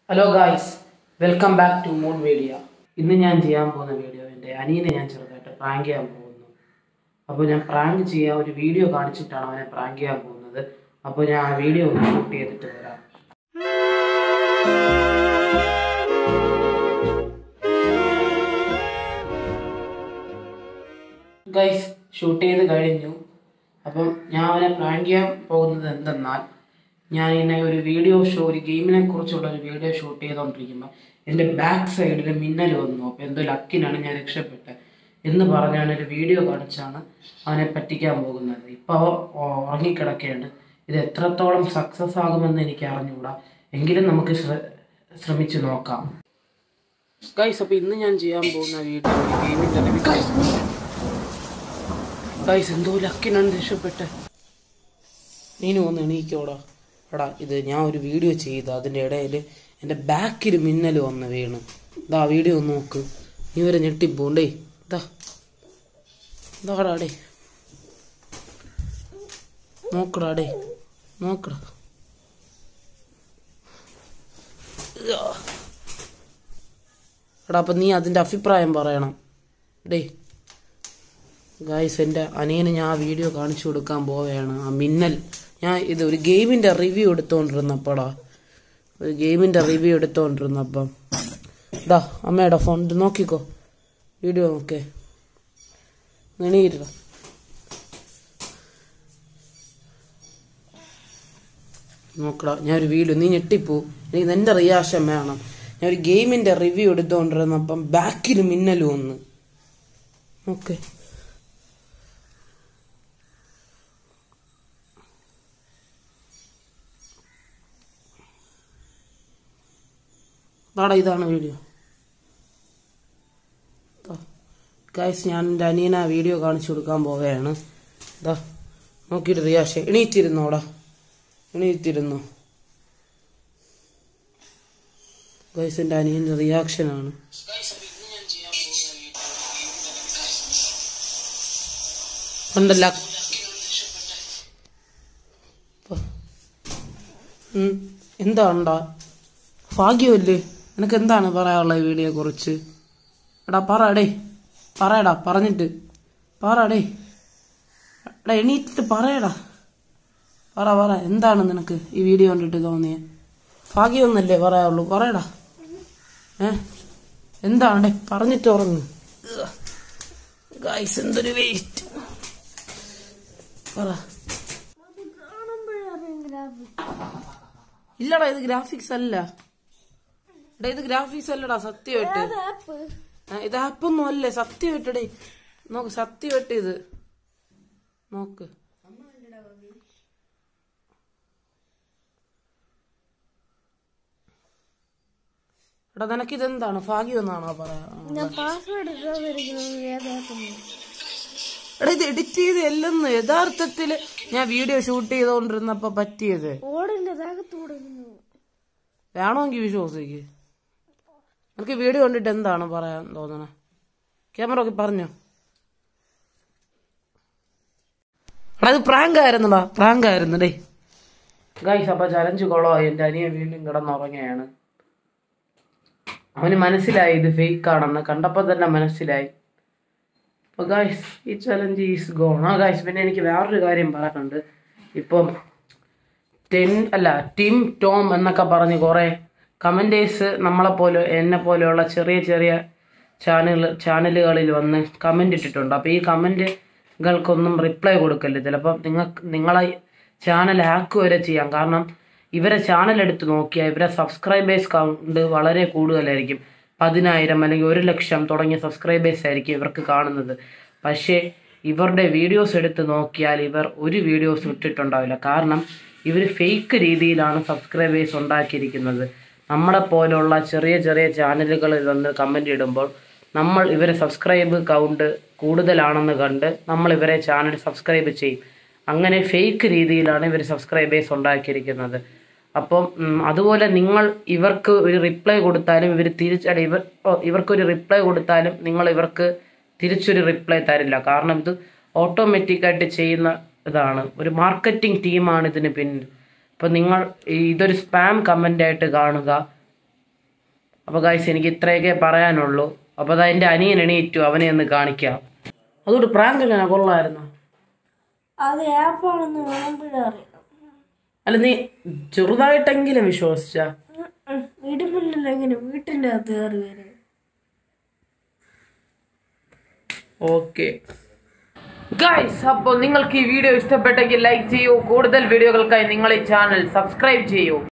Hello guys welcome back to Moon Media ഇന്ന് ഞാൻ ചെയ്യാൻ പോകുന്ന വീഡിയോ എൻ്റെ അനിയനെ ഞാൻ ചെറുതായിട്ട് പ്രാങ്ക് ചെയ്യാൻ പോകുന്നു അപ്പോൾ ഞാൻ പ്രാങ്ക് ചെയ്യാൻ ഒരു വീഡിയോ കാണിച്ചിട്ടാണ് അവനെ പ്രാങ്ക് ചെയ്യാൻ പോകുന്നത് അപ്പോൾ ഞാൻ ആ വീഡിയോ ഒന്ന് ഷൂട്ട് ചെയ്തിട്ട് വരാം ഗൈസ് ഷൂട്ട് ചെയ്ത് കഴിഞ്ഞു അപ്പം ഞാൻ അവനെ പ്രാങ്ക് ചെയ്യാൻ പോകുന്നത് എന്തെന്നാൽ ഞാൻ ഇങ്ങനെ ഒരു വീഡിയോ ഷോ ഒരു ഗെയിമിനെ കുറിച്ചുള്ള ഒരു വീഡിയോ ഷൂട്ട് ചെയ്തുകൊണ്ടിരിക്കുമ്പോൾ എൻ്റെ ബാക്ക് സൈഡിൽ മിന്നൽ വന്നു അപ്പോൾ എന്തോ ലക്കിനാണ് ഞാൻ രക്ഷപ്പെട്ടത് എന്ന് പറഞ്ഞാണ് ഒരു വീഡിയോ കാണിച്ചാണ് അവനെ പറ്റിക്കാൻ പോകുന്നത് ഇപ്പോൾ അവൻ ഉറങ്ങിക്കിടക്കുകയാണ് ഇത് എത്രത്തോളം സക്സസ് ആകുമെന്ന് എനിക്ക് അറിഞ്ഞുകൂടാ എങ്കിലും നമുക്ക് ശ്ര- ശ്രമിച്ചു നോക്കാം ഗൈസ് അപ്പോൾ ഇന്ന് ഞാൻ ചെയ്യാൻ പോകുന്ന വീഡിയോ ഗെയിമിൻ്റെ ഗൈസ് എന്തോ ലക്കിനാണ് രക്ഷപ്പെട്ടെ നീನು ഒന്ന് എണീക്കോടാ എടാ ഇത് ഞാൻ ഒരു വീഡിയോ ചെയ്തു അതിൻ്റെ ഇടയിൽ എൻ്റെ ബാക്കിൽ മിന്നൽ വന്ന് വീണ് ഇതാ വീഡിയോ ഒന്ന് നോക്ക് നീ വരെ ഞെട്ടിപ്പോണ്ടേ ഇതാ ഇതാടാ ഡേ നോക്കടാ ഡേ നോക്കടാ ഇതാ. എടാ അപ്പം നീ അതിൻ്റെ അഭിപ്രായം പറയണം ഡേ ഗായ്സ് എൻ്റെ അനിയന് ഞാൻ ആ വീഡിയോ കാണിച്ചു കൊടുക്കാൻ പോവുകയാണ് ആ മിന്നൽ ഞാൻ ഇത് ഒരു ഗെയിമിൻ്റെ റിവ്യൂ എടുത്തുകൊണ്ടിരുന്നപ്പോടാ ഒരു ഗെയിമിൻ്റെ റിവ്യൂ എടുത്തുകൊണ്ടിരുന്നപ്പം ഇതാ അമ്മയുടെ ഫോൺ ഇത് നോക്കിക്കോ വീഡിയോ നോക്കേ നെണീരിട നോക്കടാ ഞാൻ ഒരു വീഡിയോ നീ ഞെട്ടിപ്പോ എനിക്ക് നിന്റെ റിയാക്ഷൻ വേണം ഞാൻ ഒരു ഗെയിമിൻ്റെ റിവ്യൂ എടുത്തുകൊണ്ടിരുന്നപ്പം ബാക്കിൽ മിന്നൽ വന്ന് ഓക്കെ നാടാ ഇതാണ് വീഡിയോ ഗൈസ് ഞാൻ എൻ്റെ അനിയന വീഡിയോ കാണിച്ചു കൊടുക്കാൻ പോവുകയാണ് ഇതാ നോക്കിയിട്ട് റിയാഷെ എണീറ്റിരുന്നോടാ എണീറ്റിരുന്നോ ഗൈസ് എൻ്റെ അനിയൻ്റെ റിയാക്ഷനാണ് ഉണ്ടല്ല എന്താണ്ടാ ഭാഗ്യമല്ലേ നിനക്ക് എന്താണ് പറയാനുള്ളത് ഈ വീഡിയോയെ കുറിച്ച് എടാ പറടേ പറയടാ പറഞ്ഞിട്ട് പറടേ എടാ എണീറ്റിട്ട് പറയടാ പറ പറ എന്താണ് നിനക്ക് ഈ വീഡിയോ കണ്ടിട്ട് തോന്നിയ ഭാഗ്യമൊന്നല്ലേ പറയാനുള്ളൂ പറയടാ ഏ എന്താണ് പറഞ്ഞിട്ട് ഉറങ്ങ് ഗൈസ് എന്തൊരു വെയിറ്റ് പറ ഇല്ലടാ ഇത് ഗ്രാഫിക്സ് അല്ല എടാ ഇത് ഗ്രാഫിക്സ് അല്ലടാ സത്യമായിട്ട് ആ, ഇത് ആപ്പൊന്നും അല്ലേ സത്യമായിട്ടടേ നോക്ക് സത്യമായിട്ട് ഇത് നോക്ക് എടാ നിനക്കിത് എന്താണ് ഭാഗ്യം എന്നാണോ പറയാ ഞാൻ പാസ്വേഡ് ഇടാതിരിക്കുന്നത് ഏതാക്കുന്നു എടാ ഇത് എഡിറ്റ് ചെയ്ത് എല്ലെന്ന് യഥാർത്ഥത്തില് ഞാൻ വീഡിയോ ഷൂട്ട് ചെയ്തോണ്ടിരുന്നപ്പോ പറ്റിയത് ഓടിന്റെ അകത്ത് ഓടുന്നു വേണമെങ്കിൽ വിശ്വസിക്ക് എനിക്ക് വീഡിയോ കണ്ടിട്ട് എന്താണ് പറയാൻ തോന്നണേ ക്യാമറ ഒക്കെ പറഞ്ഞോ എടാ ഇത് പ്രാങ്ക് ആയിരുന്നടാ പ്രാങ്ക് ആയിരുന്നു ഡേ ഗൈസ് അപ്പൊ ചലഞ്ച് കൊളമായി എന്റെ അനിയൻ വീണ്ടും കിടന്നുറങ്ങുകയാണ് അവന് മനസ്സിലായി ഇത് ഫേക്ക് ആണെന്ന് കണ്ടപ്പോ തന്നെ മനസ്സിലായി അപ്പൊ ഗൈസ് ഈ ചലഞ്ച് ഈസ് ഗോൺ ആ ഗൈസ് പിന്നെ എനിക്ക് വേറൊരു കാര്യം പറയാനുണ്ട് ഇപ്പം ടെൻ അല്ല ടിം ടോം എന്നൊക്കെ പറഞ്ഞ് കുറെ കമന്റേഴ്സ് നമ്മളെ പോലെ എന്നെ പോലെയുള്ള ചെറിയ ചെറിയ ചാനൽ ചാനലുകളിൽ വന്ന് കമന്റ് ഇട്ടിട്ടുണ്ട് അപ്പോൾ ഈ കമന്റുകൾക്കൊന്നും റിപ്ലൈ കൊടുക്കല്ല ചിലപ്പോൾ നിങ്ങൾക്ക് നിങ്ങളെ ചാനൽ ഹാക്ക് വരെ ചെയ്യാം കാരണം ഇവരെ ചാനൽ എടുത്ത് നോക്കിയാൽ ഇവരെ സബ്സ്ക്രൈബേഴ്സ് കൗണ്ട് വളരെ കൂടുതലായിരിക്കും പതിനായിരം അല്ലെങ്കിൽ ഒരു ലക്ഷം തുടങ്ങിയ സബ്സ്ക്രൈബേഴ്സ് ആയിരിക്കും ഇവർക്ക് കാണുന്നത് പക്ഷേ ഇവരുടെ വീഡിയോസ് എടുത്ത് നോക്കിയാൽ ഇവർ ഒരു വീഡിയോസ് ഇട്ടിട്ടുണ്ടാവില്ല കാരണം ഇവർ ഫേക്ക് രീതിയിലാണ് സബ്സ്ക്രൈബേഴ്സ് ഉണ്ടാക്കിയിരിക്കുന്നത് നമ്മളെ പോലുള്ള ചെറിയ ചെറിയ ചാനലുകളിൽ വന്ന് കമൻ്റ് ഇടുമ്പോൾ നമ്മൾ ഇവരെ സബ്സ്ക്രൈബ് കൗണ്ട് കൂടുതലാണെന്ന് കണ്ട് നമ്മൾ ഇവരെ ചാനൽ സബ്സ്ക്രൈബ് ചെയ്യും അങ്ങനെ ഫേക്ക് രീതിയിലാണ് ഇവർ സബ്സ്ക്രൈബേഴ്സ് ഉണ്ടാക്കിയിരിക്കുന്നത് അപ്പം ഉം, അതുപോലെ നിങ്ങൾ ഇവർക്ക് ഒരു റിപ്ലൈ കൊടുത്താലും ഇവർ തിരിച്ചട ഇവർ ഓ, ഇവർക്കൊരു റിപ്ലൈ കൊടുത്താലും നിങ്ങൾ ഇവർക്ക് തിരിച്ചൊരു റിപ്ലൈ തരില്ല കാരണം ഇത് ഓട്ടോമാറ്റിക്കായിട്ട് ചെയ്യുന്ന ഇതാണ് ഒരു മാർക്കറ്റിംഗ് ടീമാണ് ഇതിന് പിന്നിൽ അപ്പോൾ നിങ്ങൾ ഈ ഇതൊരു സ്പാം കമൻ്റ് ആയിട്ട് കാണുക അപ്പോൾ ഗൈസ് എനിക്ക് ഇത്രയൊക്കെ പറയാനുള്ളൂ അപ്പോൾ അത് എൻ്റെ അനിയൻ എണീറ്റു അവനെ ഒന്ന് കാണിക്കാം അതുകൊണ്ട് പ്രാങ്ക് എങ്ങനെ കൊള്ളായിരുന്നു അത് ആപ്പാണെന്ന് വേണമെങ്കിലും അറിയാം അല്ല നീ ചെറുതായിട്ടെങ്കിലും വിശ്വസിച്ച ഇടുപ്പില്ലല്ലോ എങ്ങനെ വീട്ടിൻ്റെ അകത്ത് കയറി വരും ഓക്കെ ഗൈസ് അപ്പോൾ നിങ്ങൾക്ക് ഈ വീഡിയോ ഇഷ്ടപ്പെട്ടെങ്കിൽ ലൈക്ക് ചെയ്യൂ കൂടുതൽ വീഡിയോകൾക്കായി നിങ്ങൾ ഈ ചാനൽ സബ്സ്ക്രൈബ് ചെയ്യൂ